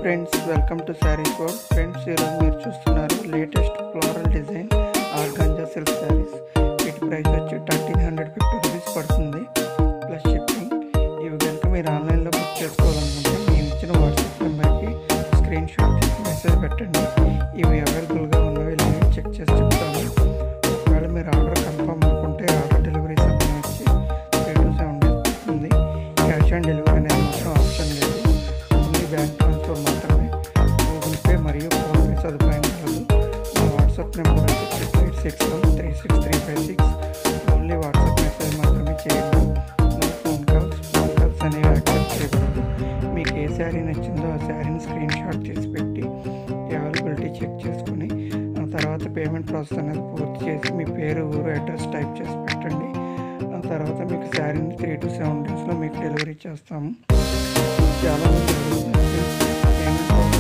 friends welcome to saris world friends ఈరోజు మీరు చూస్తున్నారు latest floral design organza silk saris వీటి ప్రైస్ వచ్చి థర్టీన్ హండ్రెడ్ ఫిఫ్టీ రూపీస్ పడుతుంది ప్లస్ షిప్పింగ్ ఇవి కనుక మీరు ఆన్లైన్లో బుక్ చేసుకోవాలనుకుంటే నేను ఇచ్చిన వాట్సాప్ నెంబర్కి స్క్రీన్ షాట్ తీసి మెసేజ్ పెట్టండి ఇవి అవైలబుల్గా ఉన్నవి లేవో చెక్ చేసి చెప్తాను ఒకవేళ మీరు ఆర్డర్ కన్ఫర్మ్ అనుకుంటే ఆర్డర్ డెలివరీ సమయం వచ్చి త్రీ టు సెవెన్ డేస్ పడుతుంది క్యాష్ ఆన్ డెలివరీ అనేది మాత్రం ఆప్షన్ లేదు ఓన్లీ బ్యాంక్ ట్రాన్స్ఫర్ మాత్రమే గూగుల్ పే మరియు ఫోన్పే సదుపాయం కలదు మా వాట్సాప్ నెంబర్ వచ్చి six eight six one three six three five six only WhatsApp message మాత్రమే చేయండి no phone calls phone calls అనేవి యాక్సెప్ట్ చేయకూడదు మీకు ఏ శారీ నచ్చిందో ఆ శారీని స్క్రీన్ షాట్ తీసి పెట్టి అవైలబిలిటీ చెక్ చేసుకుని ఆ తర్వాత పేమెంట్ ప్రాసెస్ అనేది పూర్తి చేసి మీ పేరు ఊరు అడ్రస్ టైప్ చేసి పెట్టండి ఆ తర్వాత మీకు శారీని త్రీ టు సెవెన్ డేస్లో మీకు డెలివరీ చేస్తాము చాలా మంది అడుగుతున్నారు, పేమెంట్